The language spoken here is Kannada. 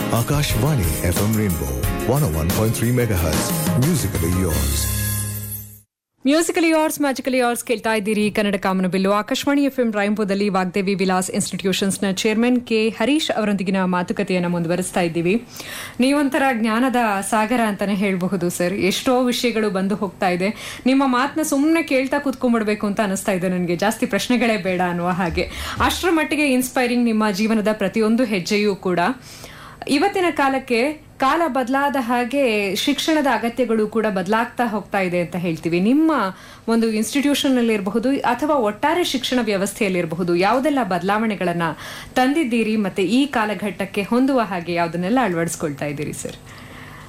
Akashvani FM Rainbow 101.3 MHz. Musically yours. Musically yours magically yours ಕೇಳ್ತಾ ಇದ್ದೀರಿ ಕನ್ನಡ ಕಾಮನಬಿಲ್ಲು ಆಕಾಶವಾಣಿ ಎಫ್ ಎಂ ರಾಯಂಪುರದಲ್ಲಿ ವಾಗ್ದೇವಿ ವಿಲಾಸ್ ಇನ್ಸ್ಟಿಟ್ಯೂಷನ್ಸ್ನ ಚೇರ್ಮನ್ ಕೆ ಹರೀಶ್ ಅವರೊಂದಿಗಿನ ಮಾತುಕತೆಯನ್ನು ಮುಂದುವರಿಸ್ತಾ ಇದ್ದೀವಿ ನೀವೊಂಥರ ಜ್ಞಾನದ ಸಾಗರ ಅಂತಾನೆ ಹೇಳಬಹುದು ಸರ್ ಎಷ್ಟೋ ವಿಷಯಗಳು ಬಂದು ಹೋಗ್ತಾ ಇದೆ ನಿಮ್ಮ ಮಾತನ್ನ ಸುಮ್ಮನೆ ಕೇಳ್ತಾ ಕೂತ್ಕೊಂಡ್ಬಿಡ್ಬೇಕು ಅಂತ ಅನಿಸ್ತಾ ಇದೆ ನನಗೆ ಜಾಸ್ತಿ ಪ್ರಶ್ನೆಗಳೇ ಬೇಡ ಅನ್ನುವ ಹಾಗೆ ಅಷ್ಟರ ಮಟ್ಟಿಗೆ ಇನ್ಸ್ಪೈರಿಂಗ್ ನಿಮ್ಮ ಜೀವನದ ಪ್ರತಿಯೊಂದು ಹೆಜ್ಜೆಯೂ ಕೂಡ ಇವತ್ತಿನ ಕಾಲಕ್ಕೆ ಕಾಲ ಬದಲಾದ ಹಾಗೆ ಶಿಕ್ಷಣದ ಅಗತ್ಯಗಳು ಕೂಡ ಬದಲಾಗ್ತಾ ಹೋಗ್ತಾ ಇದೆ ಅಂತ ಹೇಳ್ತೀವಿ ನಿಮ್ಮ ಒಂದು ಇನ್ಸ್ಟಿಟ್ಯೂಷನ್ ಅಲ್ಲಿ ಇರಬಹುದು ಅಥವಾ ಒಟ್ಟಾರೆ ಶಿಕ್ಷಣ ವ್ಯವಸ್ಥೆಯಲ್ಲಿರಬಹುದು ಯಾವುದೆಲ್ಲ ಬದಲಾವಣೆಗಳನ್ನ ತಂದಿದ್ದೀರಿ ಮತ್ತೆ ಈ ಕಾಲಘಟ್ಟಕ್ಕೆ ಹೊಂದುವ ಹಾಗೆ ಯಾವುದನ್ನೆಲ್ಲ ಅಳವಡಿಸ್ಕೊಳ್ತಾ ಇದ್ದೀರಿ ಸರ್